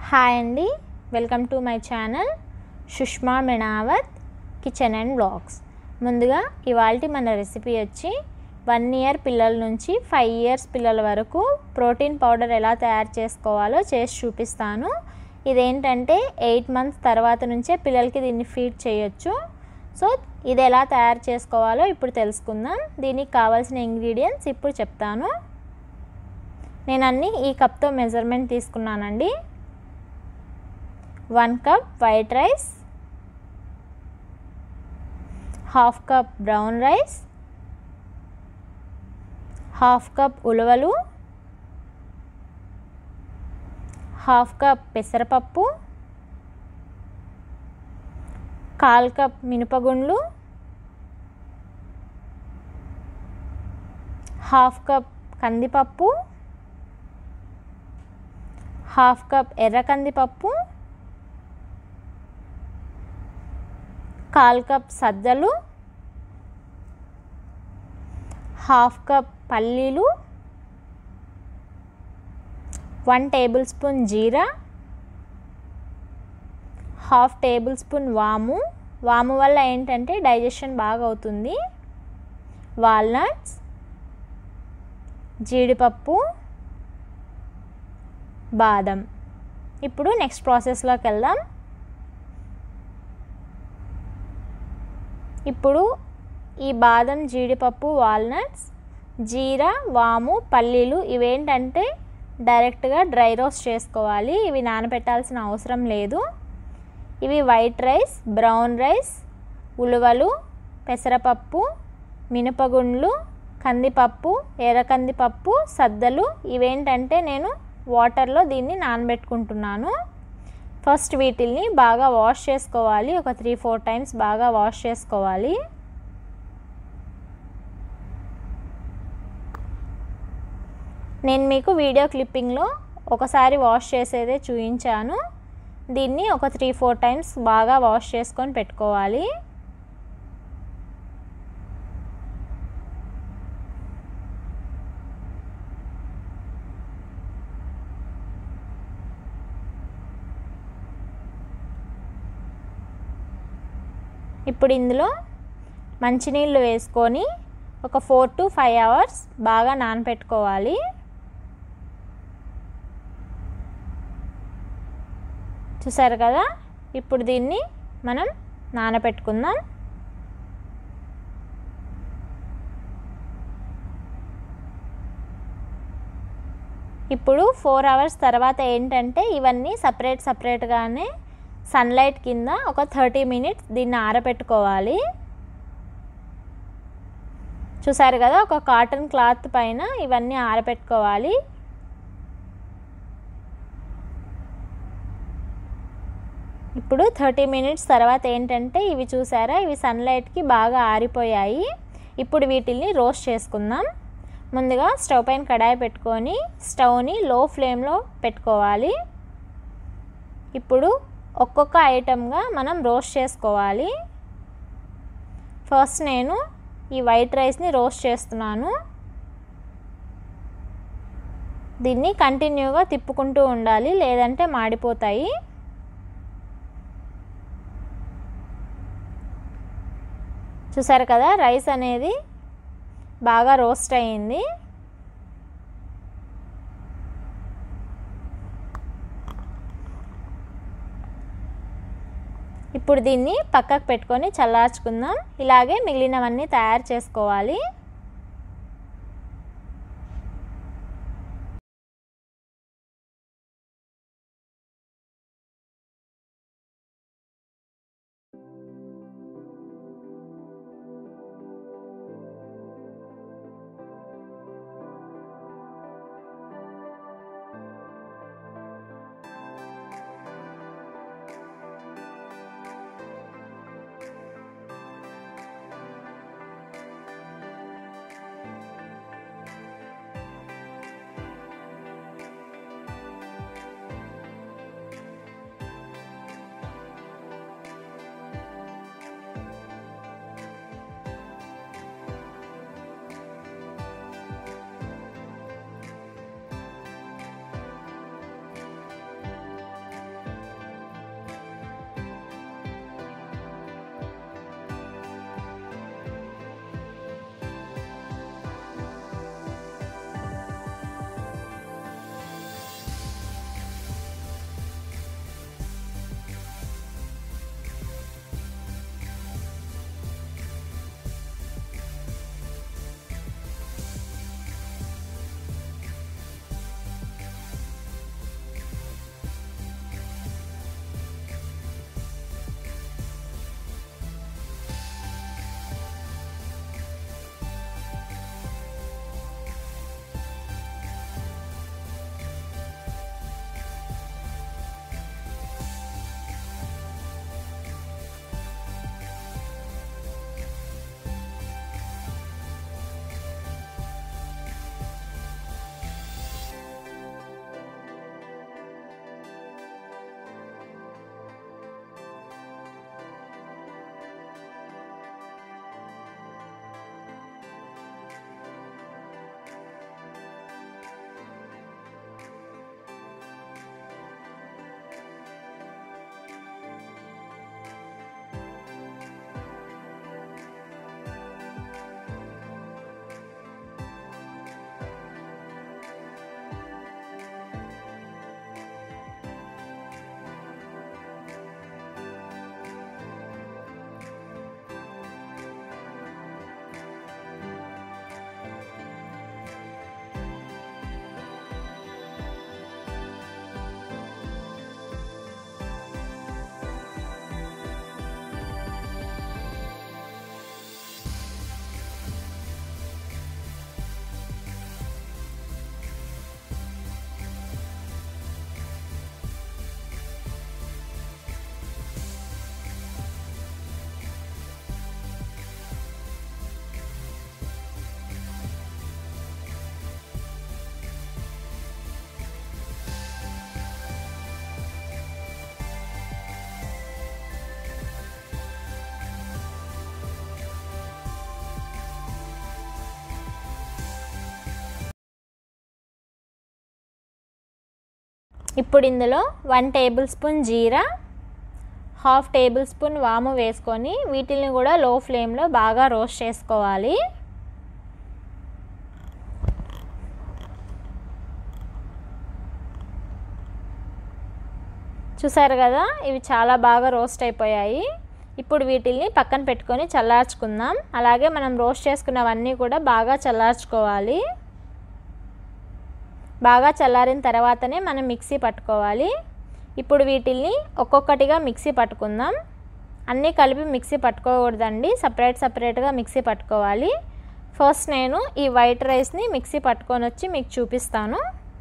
hi అండి welcome to my channel Sushma Menavath kitchen and blogs ముందుగా ఇవాళ మన రెసిపీ వచ్చి వన్ ఇయర్ పిల్లల నుంచి ఫైవ్ ఇయర్స్ పిల్లల వరకు ప్రోటీన్ పౌడర్ ఎలా తయారు చేసుకోవాలో చేసి చూపిస్తాను ఇదేంటంటే ఎయిట్ మంత్స్ తర్వాత నుంచే పిల్లలకి దీన్ని ఫీడ్ చేయొచ్చు సో ఇది ఎలా తయారు చేసుకోవాలో ఇప్పుడు తెలుసుకుందాం దీనికి కావాల్సిన ఇంగ్రీడియంట్స్ ఇప్పుడు చెప్తాను నేను అన్నీ ఈ కప్తో మెజర్మెంట్ తీసుకున్నానండి one cup white rice half cup brown rice half cup ఉలవలు హాఫ్ కప్ పెసరపప్పు కాల్ కప్ మినపగుండ్లు హాఫ్ కప్ కందిపప్పు హాఫ్ కప్ ఎర్ర కందిపప్పు కాల్ కప్ సజ్జలు హాఫ్ కప్ పల్లీలు వన్ టేబుల్ స్పూన్ జీరా హాఫ్ టేబుల్ స్పూన్ వాము వాము వల్ల ఏంటంటే డైజెషన్ బాగా అవుతుంది వాల్నట్స్ జీడిపప్పు బాదం ఇప్పుడు నెక్స్ట్ ప్రాసెస్లోకి వెళ్దాం ఇప్పుడు ఈ బాదం జీడిపప్పు వాల్నట్స్ జీరా వాము పల్లీలు ఇవేంటంటే డైరెక్ట్గా డ్రై రోస్ట్ చేసుకోవాలి ఇవి నానబెట్టాల్సిన అవసరం లేదు ఇవి వైట్ రైస్ బ్రౌన్ రైస్ ఉలువలు పెసరపప్పు మినపగుండ్లు కందిపప్పు ఎర్ర కందిపప్పు సద్దలు ఇవేంటంటే నేను వాటర్లో దీన్ని నానబెట్టుకుంటున్నాను ఫస్ట్ వీటిల్ని బాగా వాష్ చేసుకోవాలి ఒక త్రీ ఫోర్ టైమ్స్ బాగా వాష్ చేసుకోవాలి నేను మీకు వీడియో క్లిప్పింగ్లో ఒకసారి వాష్ చేసేదే చూపించాను దీన్ని ఒక త్రీ ఫోర్ టైమ్స్ బాగా వాష్ చేసుకొని పెట్టుకోవాలి ఇప్పుడు ఇందులో మంచినీళ్ళు వేసుకొని ఒక ఫోర్ టు ఫైవ్ అవర్స్ బాగా నానపెట్టుకోవాలి చూసారు కదా ఇప్పుడు దీన్ని మనం నానపెట్టుకుందాం ఇప్పుడు ఫోర్ అవర్స్ తర్వాత ఏంటంటే ఇవన్నీ సపరేట్ సపరేట్గానే సన్లైట్ కింద ఒక థర్టీ మినిట్స్ దీన్ని ఆరబెట్టుకోవాలి చూసారు కదా ఒక కాటన్ క్లాత్ పైన ఇవన్నీ ఆరబెట్టుకోవాలి ఇప్పుడు థర్టీ మినిట్స్ తర్వాత ఏంటంటే ఇవి చూసారా ఇవి సన్లైట్కి బాగా ఆరిపోయాయి ఇప్పుడు వీటిల్ని రోస్ట్ చేసుకుందాం ముందుగా స్టవ్ పైన కడాయి పెట్టుకొని స్టవ్ని లో ఫ్లేమ్లో పెట్టుకోవాలి ఇప్పుడు ఒక్కొక్క ఐటమ్గా మనం రోస్ట్ చేసుకోవాలి ఫస్ట్ నేను ఈ వైట్ రైస్ని రోస్ట్ చేస్తున్నాను దీన్ని కంటిన్యూగా తిప్పుకుంటూ ఉండాలి లేదంటే మాడిపోతాయి చూసారు కదా రైస్ అనేది బాగా రోస్ట్ అయ్యింది ఇప్పుడు దీన్ని పక్కకు పెట్టుకొని చల్లార్చుకుందాం ఇలాగే మిగిలినవన్నీ తయారు చేసుకోవాలి ఇప్పుడు ఇందులో వన్ టేబుల్ స్పూన్ జీరా హాఫ్ టేబుల్ స్పూన్ వాము వేసుకొని వీటిని కూడా లో ఫ్లేమ్లో బాగా రోస్ట్ చేసుకోవాలి చూసారు కదా ఇవి చాలా బాగా రోస్ట్ అయిపోయాయి ఇప్పుడు వీటిల్ని పక్కన పెట్టుకొని చల్లార్చుకుందాం అలాగే మనం రోస్ట్ చేసుకున్నవన్నీ కూడా బాగా చల్లార్చుకోవాలి బాగా చల్లారిన తర్వాతనే మనం మిక్సీ పట్టుకోవాలి ఇప్పుడు వీటిల్ని ఒక్కొక్కటిగా మిక్సీ పట్టుకుందాం అన్నీ కలిపి మిక్సీ పట్టుకోకూడదండి సపరేట్ సపరేట్గా మిక్సీ పట్టుకోవాలి ఫస్ట్ నేను ఈ వైట్ రైస్ని మిక్సీ పట్టుకొని వచ్చి మీకు చూపిస్తాను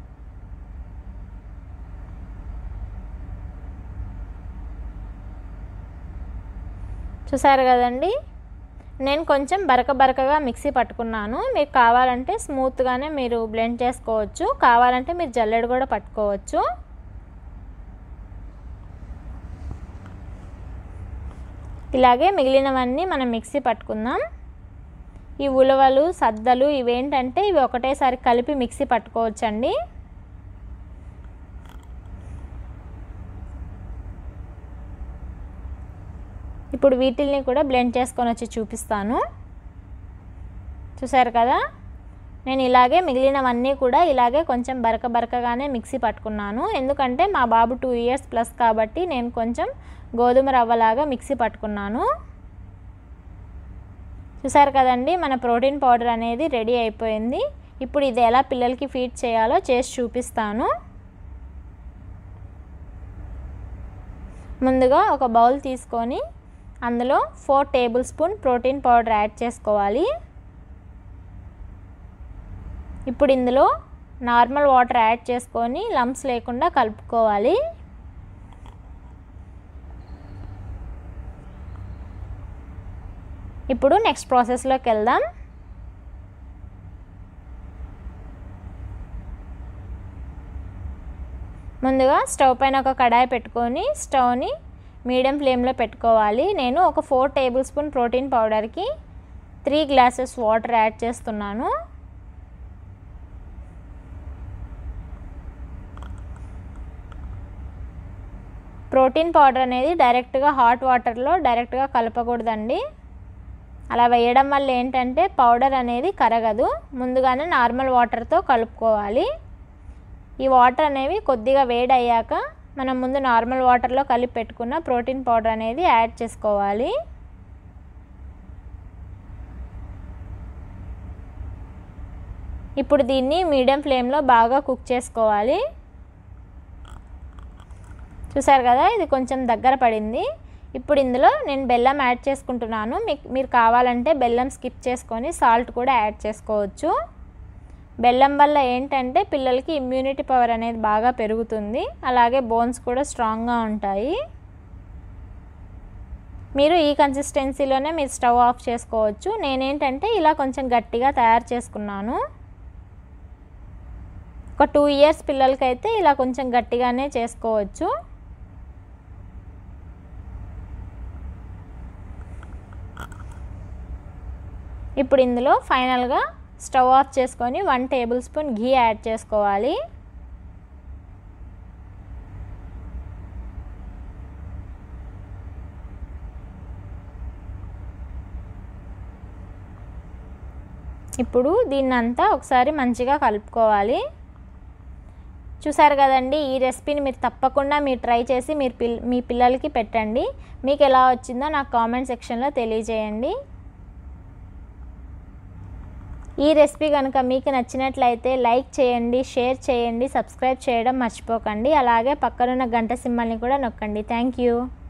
చూసారు కదండి నేను కొంచెం బరక బరకగా మిక్సీ పట్టుకున్నాను మీకు కావాలంటే స్మూత్గానే మీరు బ్లెండ్ చేసుకోవచ్చు కావాలంటే మీరు జల్లెడ కూడా పట్టుకోవచ్చు ఇలాగే మిగిలినవన్నీ మనం మిక్సీ పట్టుకుందాం ఈ ఉలవలు సద్దలు ఇవేంటంటే ఇవి ఒకటేసారి కలిపి మిక్సీ పట్టుకోవచ్చండి ఇప్పుడు వీటిల్ని కూడా బ్లెండ్ చేసుకొని వచ్చి చూపిస్తాను చూసారు కదా నేను ఇలాగే మిగిలినవన్నీ కూడా ఇలాగే కొంచెం బరక బరకగానే మిక్సీ పట్టుకున్నాను ఎందుకంటే మా బాబు టూ ఇయర్స్ ప్లస్ కాబట్టి నేను కొంచెం గోధుమ రవ్వలాగా మిక్సీ పట్టుకున్నాను చూసారు కదండి మన ప్రోటీన్ పౌడర్ అనేది రెడీ అయిపోయింది ఇప్పుడు ఇది ఎలా పిల్లలకి ఫీడ్ చేయాలో చేసి చూపిస్తాను ముందుగా ఒక బౌల్ తీసుకొని అందులో four tablespoon protein powder add చేసుకోవాలి ఇప్పుడు ఇందులో నార్మల్ వాటర్ యాడ్ చేసుకొని లంప్స్ లేకుండా కలుపుకోవాలి ఇప్పుడు నెక్స్ట్ ప్రాసెస్లోకి వెళ్దాం ముందుగా స్టవ్ పైన ఒక కడాయి పెట్టుకొని స్టవ్ని మీడియం ఫ్లేమ్లో పెట్టుకోవాలి నేను ఒక ఫోర్ టేబుల్ స్పూన్ ప్రోటీన్ పౌడర్కి త్రీ గ్లాసెస్ వాటర్ యాడ్ చేస్తున్నాను ప్రోటీన్ పౌడర్ అనేది డైరెక్ట్గా హాట్ వాటర్లో డైరెక్ట్గా కలపకూడదండి అలా వేయడం వల్ల ఏంటంటే పౌడర్ అనేది కరగదు ముందుగానే నార్మల్ వాటర్తో కలుపుకోవాలి ఈ వాటర్ అనేవి కొద్దిగా వేడి అయ్యాక మనం ముందు నార్మల్ వాటర్లో కలిపి పెట్టుకున్న ప్రోటీన్ పౌడర్ అనేది యాడ్ చేసుకోవాలి ఇప్పుడు దీన్ని మీడియం ఫ్లేమ్లో బాగా కుక్ చేసుకోవాలి చూసారు కదా ఇది కొంచెం దగ్గర పడింది ఇప్పుడు ఇందులో నేను బెల్లం యాడ్ చేసుకుంటున్నాను మీకు మీరు కావాలంటే బెల్లం స్కిప్ చేసుకొని సాల్ట్ కూడా యాడ్ చేసుకోవచ్చు బెల్లం వల్ల ఏంటంటే పిల్లలకి ఇమ్యూనిటీ పవర్ అనేది బాగా పెరుగుతుంది అలాగే బోన్స్ కూడా స్ట్రాంగ్గా ఉంటాయి మీరు ఈ కన్సిస్టెన్సీలోనే మీరు స్టవ్ ఆఫ్ చేసుకోవచ్చు నేనేంటంటే ఇలా కొంచెం గట్టిగా తయారు చేసుకున్నాను ఒక టూ ఇయర్స్ పిల్లలకైతే ఇలా కొంచెం గట్టిగానే చేసుకోవచ్చు ఇప్పుడు ఇందులో ఫైనల్గా స్టవ్ ఆఫ్ చేసుకొని one tablespoon ghee add చేసుకోవాలి ఇప్పుడు దీన్నంతా ఒకసారి మంచిగా కలుపుకోవాలి చూసారు కదండి ఈ రెసిపీని మీరు తప్పకుండా మీరు ట్రై చేసి మీరు పిల్ మీ పిల్లలకి పెట్టండి మీకు ఎలా వచ్చిందో నాకు కామెంట్ సెక్షన్లో తెలియజేయండి ఈ రెసిపీ కనుక మీకు నచ్చినట్లయితే లైక్ చేయండి షేర్ చేయండి సబ్స్క్రైబ్ చేయడం మర్చిపోకండి అలాగే పక్కనున్న గంట సింబల్ని కూడా నొక్కండి థ్యాంక్ యూ